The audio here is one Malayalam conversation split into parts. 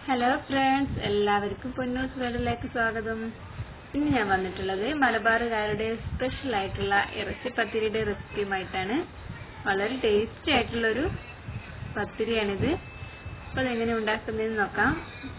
ഹലോ ഫ്രണ്ട്സ് എല്ലാവർക്കും പൊന്നൂസ് വേൾഡിലേക്ക് സ്വാഗതം ഇന്ന് ഞാൻ വന്നിട്ടുള്ളത് മലബാറുകാരുടെ സ്പെഷ്യൽ ആയിട്ടുള്ള ഇറച്ചി പത്തിരിയുടെ റെസിപ്പിയുമായിട്ടാണ് വളരെ ടേസ്റ്റി ആയിട്ടുള്ളൊരു പത്തിരിയാണിത് അപ്പോൾ അതെങ്ങനെ ഉണ്ടാക്കുന്നതെന്ന് നോക്കാം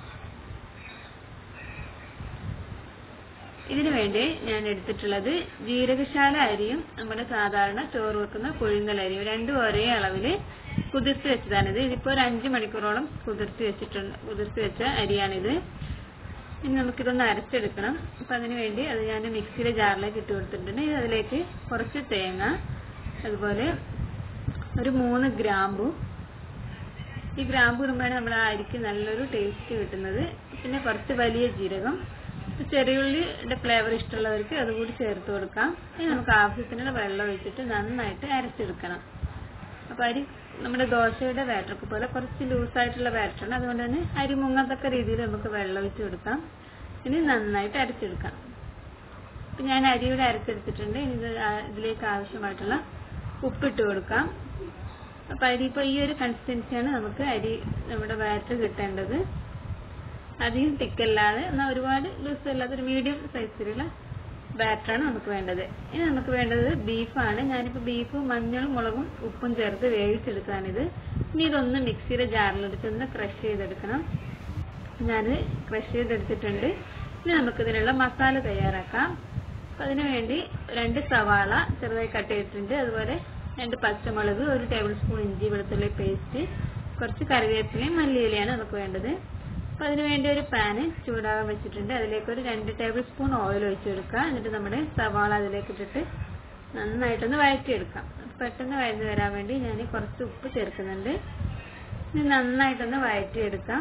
ഇതിനു വേണ്ടി ഞാൻ എടുത്തിട്ടുള്ളത് ജീരകശാല അരിയും നമ്മുടെ സാധാരണ ചോറ് വെക്കുന്ന പുഴുങ്ങൽ അരിയും രണ്ടും ഒരേ അളവിൽ കുതിർത്ത് വെച്ചതാണിത് ഇതിപ്പോൾ ഒരു അഞ്ച് മണിക്കൂറോളം കുതിർത്ത് വെച്ചിട്ടുണ്ട് കുതിർത്ത് വെച്ച അരിയാണിത് ഇനി നമുക്കിതൊന്ന് അരച്ചെടുക്കണം അപ്പം അതിന് വേണ്ടി അത് ഞാൻ മിക്സിയിലെ ജാറിലേക്ക് ഇട്ട് കൊടുത്തിട്ടുണ്ട് ഇനി അതിലേക്ക് കുറച്ച് തേങ്ങ അതുപോലെ ഒരു മൂന്ന് ഗ്രാമ്പു ഈ ഗ്രാമ്പു ഇടുമ്പോഴാണ് നമ്മുടെ ആ അരിക്ക് നല്ലൊരു ടേസ്റ്റ് കിട്ടുന്നത് പിന്നെ കുറച്ച് വലിയ ജീരകം ചെറിയുള്ളിയുടെ ഫ്ലേവർ ഇഷ്ടമുള്ളവർക്ക് അതുകൂടി ചേർത്ത് കൊടുക്കാം ഇനി നമുക്ക് ആവശ്യത്തിനുള്ള വെള്ളം ഒഴിച്ചിട്ട് നന്നായിട്ട് അരച്ചെടുക്കണം അപ്പോൾ അരി നമ്മുടെ ദോശയുടെ ബാറ്ററൊക്കെ പോലെ കുറച്ച് ലൂസായിട്ടുള്ള ബാറ്ററാണ് അതുകൊണ്ട് തന്നെ അരി മുങ്ങത്തക്ക രീതിയിൽ നമുക്ക് വെള്ളം ഒഴിച്ച് കൊടുക്കാം ഇനി നന്നായിട്ട് അരച്ചെടുക്കാം അപ്പം ഞാൻ അരിയുടെ അരച്ചെടുത്തിട്ടുണ്ട് ഇനി ഇത് ഇതിലേക്ക് ആവശ്യമായിട്ടുള്ള ഉപ്പിട്ട് കൊടുക്കാം അപ്പം അരി ഇപ്പോൾ ഈ ഒരു കൺസിസ്റ്റൻസിയാണ് നമുക്ക് അരി നമ്മുടെ ബാറ്റർ കിട്ടേണ്ടത് അധികം തിക്കല്ലാതെ എന്നാൽ ഒരുപാട് ലൂസ് അല്ലാത്ത ഒരു മീഡിയം സൈസിലുള്ള ബാറ്ററാണ് നമുക്ക് വേണ്ടത് ഇനി നമുക്ക് വേണ്ടത് ബീഫാണ് ഞാനിപ്പോൾ ബീഫ് മഞ്ഞളും മുളകും ഉപ്പും ചേർത്ത് വേവിച്ചെടുക്കാനിത് ഇനി ഇതൊന്ന് മിക്സിയുടെ ജാറിലെടുത്ത് ഒന്ന് ക്രഷ് ചെയ്തെടുക്കണം ഞാൻ ക്രഷ് ചെയ്തെടുത്തിട്ടുണ്ട് ഇനി നമുക്കിതിനുള്ള മസാല തയ്യാറാക്കാം അപ്പം അതിനു വേണ്ടി രണ്ട് സവാള ചെറുതായി കട്ട് ചെയ്തിട്ടുണ്ട് അതുപോലെ രണ്ട് പച്ചമുളക് ഒരു ടേബിൾ സ്പൂൺ ഇഞ്ചി വെളുത്തുള്ളി പേസ്റ്റ് കുറച്ച് കറിവേപ്പിലയും മല്ലിയിലയാണ് നമുക്ക് വേണ്ടത് അപ്പോൾ അതിന് വേണ്ടി ഒരു പാന് ചൂടാകാൻ വെച്ചിട്ടുണ്ട് അതിലേക്ക് ഒരു രണ്ട് ടേബിൾ സ്പൂൺ ഓയിൽ ഒഴിച്ചു കൊടുക്കുക എന്നിട്ട് നമ്മുടെ സവാള അതിലേക്ക് ഇട്ടിട്ട് നന്നായിട്ടൊന്ന് വഴറ്റിയെടുക്കാം പെട്ടെന്ന് വഴഞ്ഞു വരാൻ വേണ്ടി ഞാൻ കുറച്ച് ഉപ്പ് ചേർക്കുന്നുണ്ട് ഇനി നന്നായിട്ടൊന്ന് വഴറ്റിയെടുക്കാം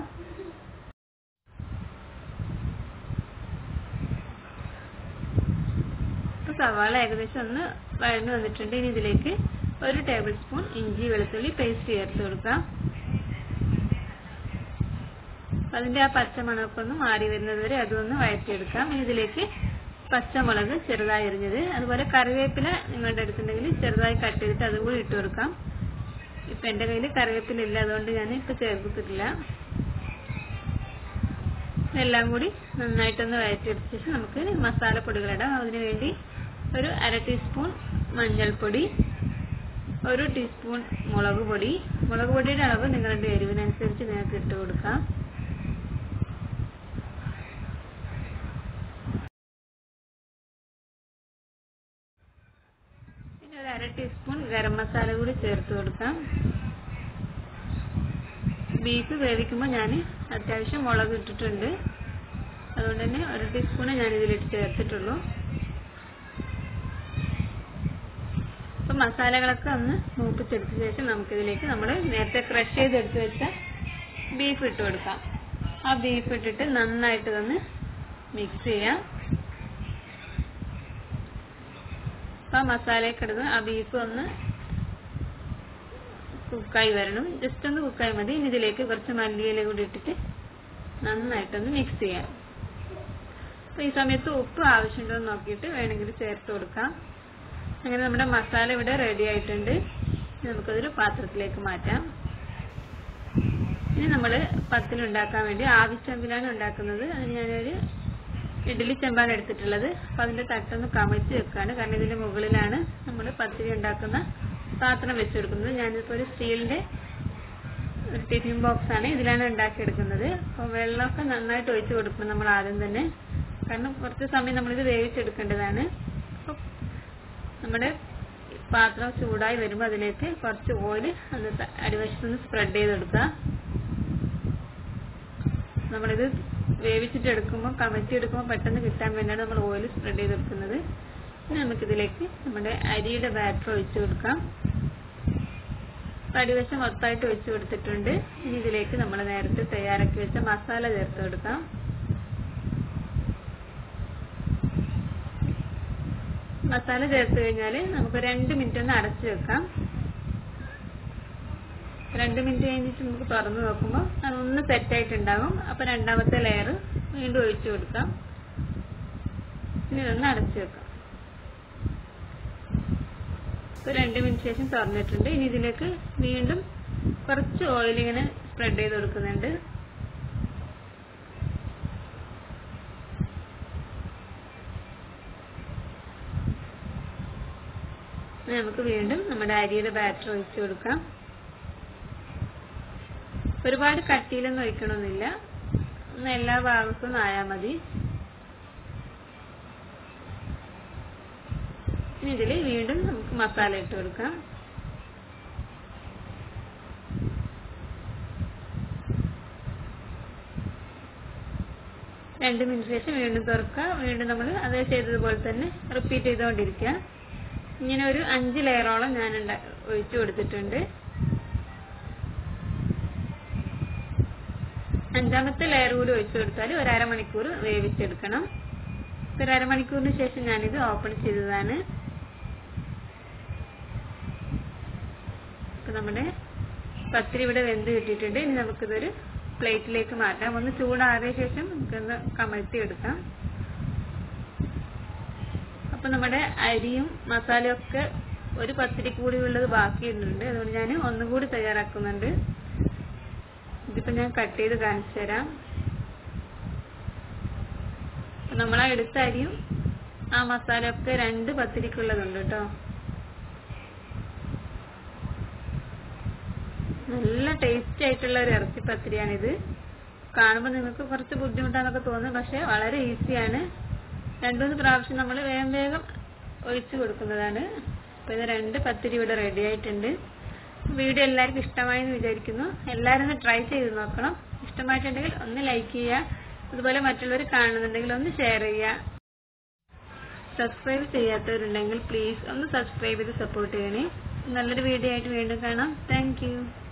ഇപ്പോൾ സവാള ഏകദേശം ഒന്ന് വഴന്നു വന്നിട്ടുണ്ട് ഇനി ഇതിലേക്ക് ഒരു ടേബിൾ സ്പൂൺ ഇഞ്ചി വെളുത്തുള്ളി പേസ്റ്റ് ചേർത്ത് കൊടുക്കാം അതിന്റെ ആ പച്ചമണമൊക്കെ ഒന്ന് മാറി വരുന്നത് വരെ അതൊന്ന് വഴറ്റിയെടുക്കാം ഇനി ഇതിലേക്ക് പച്ചമുളക് ചെറുതായി എറിഞ്ഞത് അതുപോലെ കറിവേപ്പില നിങ്ങളുടെ അടുത്തുണ്ടെങ്കിൽ ചെറുതായി കട്ട് ചെയ്തിട്ട് അതും കൂടി ഇട്ട് കൊടുക്കാം ഇപ്പം എൻ്റെ കയ്യിൽ കറിവേപ്പില ഇല്ല അതുകൊണ്ട് ഞാൻ ഇപ്പം ചേർത്തിട്ടില്ല എല്ലാം കൂടി നന്നായിട്ടൊന്ന് വഴറ്റിയെടുത്ത ശേഷം നമുക്ക് മസാലപ്പൊടികളിടാം അതിനു വേണ്ടി ഒരു അര ടീസ്പൂൺ മഞ്ഞൾപ്പൊടി ഒരു ടീസ്പൂൺ മുളക് പൊടി മുളക് പൊടിയുടെ അളവ് നിങ്ങളുടെ എരിവിനനുസരിച്ച് നിങ്ങൾക്ക് ഇട്ട് കൊടുക്കാം പിന്നെ ഒരു അര ടീസ്പൂൺ ഗരം മസാല കൂടി ചേർത്ത് കൊടുക്കാം ബീഫ് വേവിക്കുമ്പോൾ ഞാൻ അത്യാവശ്യം മുളക് ഇട്ടിട്ടുണ്ട് അതുകൊണ്ട് തന്നെ ഒരു ടീസ്പൂണേ ഞാൻ ഇതിലിട്ട് ചേർത്തിട്ടുള്ളൂ അപ്പം മസാലകളൊക്കെ ഒന്ന് മൂപ്പിച്ചെടുത്ത ശേഷം നമുക്കിതിലേക്ക് നമ്മൾ നേരത്തെ ക്രഷ് ചെയ്തെടുത്ത് വെച്ച ബീഫ് ഇട്ട് കൊടുക്കാം ആ ബീഫ് ഇട്ടിട്ട് നന്നായിട്ട് ഒന്ന് മിക്സ് ചെയ്യാം അപ്പം ആ മസാലയൊക്കെ എടുത്ത് ആ ബീഫ് ഒന്ന് കുക്കായി വരണം ജസ്റ്റ് ഒന്ന് കുക്കായി മതി ഇനി ഇതിലേക്ക് കുറച്ച് മല്ലിയില കൂടി ഇട്ടിട്ട് നന്നായിട്ടൊന്ന് മിക്സ് ചെയ്യാം അപ്പോൾ ഈ സമയത്ത് ഉപ്പ് ആവശ്യമുണ്ടോ എന്ന് നോക്കിയിട്ട് വേണമെങ്കിൽ ചേർത്ത് കൊടുക്കാം അങ്ങനെ നമ്മുടെ മസാല ഇവിടെ റെഡി ആയിട്ടുണ്ട് നമുക്കതൊരു പാത്രത്തിലേക്ക് മാറ്റാം ഇനി നമ്മൾ പത്തിലുണ്ടാക്കാൻ വേണ്ടി ആവിച്ചെമ്പിലാണ് ഉണ്ടാക്കുന്നത് അതിന് ഞാനൊരു ഇഡ്ഡലി ചെമ്പാണ് എടുത്തിട്ടുള്ളത് അപ്പം അതിൻ്റെ തട്ടൊന്ന് കമഴ്ത്തി വെക്കാണ് കാരണം ഇതിൻ്റെ മുകളിലാണ് നമ്മൾ പത്തിരി ഉണ്ടാക്കുന്ന പാത്രം വെച്ച് കൊടുക്കുന്നത് ഞാനിപ്പോൾ ഒരു സ്റ്റീലിൻ്റെ ഒരു ടിഫിൻ ബോക്സ് ആണ് ഇതിലാണ് ഉണ്ടാക്കിയെടുക്കുന്നത് അപ്പോൾ വെള്ളമൊക്കെ നന്നായിട്ട് ഒഴിച്ച് കൊടുക്കണം നമ്മൾ ആദ്യം തന്നെ കാരണം കുറച്ച് സമയം നമ്മളിത് വേവിച്ചെടുക്കേണ്ടതാണ് അപ്പോൾ നമ്മുടെ പാത്രം ചൂടായി വരുമ്പോൾ അതിലേക്ക് കുറച്ച് ഓയിൽ ഒന്ന് അടിവശത്തുനിന്ന് സ്പ്രെഡ് ചെയ്ത് കൊടുക്കുക നമ്മളിത് വേവിച്ചിട്ട് എടുക്കുമ്പോൾ കമഴ്ത്തി എടുക്കുമ്പോൾ പെട്ടെന്ന് കിട്ടാൻ വേണ്ടിയാണ് നമ്മൾ ഓയിൽ സ്പ്രെഡ് ചെയ്ത് കൊടുക്കുന്നത് ഇനി നമുക്കിതിലേക്ക് നമ്മുടെ അരിയുടെ ബാറ്റർ ഒഴിച്ചു കൊടുക്കാം അടിവശം മൊത്തമായിട്ട് ഒഴിച്ചു കൊടുത്തിട്ടുണ്ട് ഇനി ഇതിലേക്ക് നമ്മൾ നേരത്തെ തയ്യാറാക്കി വെച്ച മസാല ചേർത്ത് കൊടുക്കാം മസാല ചേർത്ത് കഴിഞ്ഞാൽ നമുക്ക് രണ്ട് മിനിറ്റ് ഒന്ന് അടച്ചു വെക്കാം രണ്ട് മിനിറ്റ് കഴിഞ്ഞിട്ട് നമുക്ക് തുറന്ന് നോക്കുമ്പോൾ അതൊന്ന് സെറ്റായിട്ടുണ്ടാകും അപ്പോൾ രണ്ടാമത്തെ ലെയർ വീണ്ടും ഒഴിച്ചു കൊടുക്കാം ഇനി ഇതൊന്ന് അടച്ചു വെക്കാം ഇപ്പോൾ രണ്ട് മിനിറ്റ് ശേഷം തുറന്നിട്ടുണ്ട് ഇനി ഇതിലേക്ക് വീണ്ടും കുറച്ച് ഓയിൽ ഇങ്ങനെ സ്പ്രെഡ് ചെയ്ത് കൊടുക്കുന്നുണ്ട് ഇനി നമുക്ക് വീണ്ടും നമ്മുടെ അരിയുടെ ബാറ്റർ ഒഴിച്ചു കൊടുക്കാം ഒരുപാട് കട്ടിയിലൊന്നും ഒഴിക്കണമെന്നില്ല ഒന്ന് എല്ലാ ഭാഗത്തും ആയാൽ മതി ഇനി ഇതിൽ വീണ്ടും നമുക്ക് മസാല ഇട്ട് കൊടുക്കാം രണ്ട് മിനിറ്റ് ശേഷം വീണ്ടും തുറക്കുക വീണ്ടും നമ്മൾ അതേ ചെയ്തതുപോലെ തന്നെ റിപ്പീറ്റ് ചെയ്തുകൊണ്ടിരിക്കുക ഇങ്ങനെ ഒരു അഞ്ച് ലെയറോളം ഞാൻ ഒഴിച്ചു കൊടുത്തിട്ടുണ്ട് അഞ്ചാമത്തെ ലെയർ കൂടി ഒഴിച്ചു കൊടുത്താൽ ഒരു അരമണിക്കൂർ വേവിച്ചെടുക്കണം ഒരു അരമണിക്കൂറിന് ശേഷം ഞാനിത് ഓപ്പൺ ചെയ്തതാണ് ഇപ്പൊ നമ്മുടെ പത്തിരി ഇവിടെ വെന്ത് കിട്ടിയിട്ടുണ്ട് ഇനി നമുക്കിതൊരു പ്ലേറ്റിലേക്ക് മാറ്റാം ഒന്ന് ചൂടാറിയ ശേഷം നമുക്കൊന്ന് കമഴ്ത്തി എടുക്കാം അപ്പൊ നമ്മുടെ അരിയും മസാലയും ഒക്കെ ഒരു പത്തിരി കൂടി ഉള്ളത് ബാക്കിയുണ്ട് അതുകൊണ്ട് ഞാൻ ഒന്നും കൂടി തയ്യാറാക്കുന്നുണ്ട് ഇതിപ്പോ ഞാൻ കട്ട് ചെയ്ത് കാണിച്ചു തരാം നമ്മൾ ആ എടുത്ത അരിയും ആ മസാലയൊക്കെ രണ്ട് പത്തിരിക്കുള്ളതുണ്ട് കേട്ടോ നല്ല ടേസ്റ്റി ആയിട്ടുള്ള ഒരു ഇറച്ചി പത്തിരിയാണിത് കാണുമ്പോൾ നിങ്ങൾക്ക് കുറച്ച് ബുദ്ധിമുട്ടാന്നൊക്കെ തോന്നും പക്ഷെ വളരെ ഈസിയാണ് രണ്ടുമൂന്ന് പ്രാവശ്യം നമ്മൾ വേഗം വേഗം ഒഴിച്ചു കൊടുക്കുന്നതാണ് അപ്പോൾ ഇത് രണ്ട് പത്തിരി ഇവിടെ റെഡി ആയിട്ടുണ്ട് വീഡിയോ എല്ലാവർക്കും ഇഷ്ടമായി എന്ന് വിചാരിക്കുന്നു എല്ലാവരും ഒന്ന് ട്രൈ ചെയ്ത് നോക്കണം ഇഷ്ടമായിട്ടുണ്ടെങ്കിൽ ഒന്ന് ലൈക്ക് ചെയ്യുക അതുപോലെ മറ്റുള്ളവർ കാണുന്നുണ്ടെങ്കിൽ ഒന്ന് ഷെയർ ചെയ്യുക സബ്സ്ക്രൈബ് ചെയ്യാത്തവരുണ്ടെങ്കിൽ പ്ലീസ് ഒന്ന് സബ്സ്ക്രൈബ് ചെയ്ത് സപ്പോർട്ട് ചെയ്യണേ നല്ലൊരു വീഡിയോ ആയിട്ട് വീണ്ടും കാണാം താങ്ക്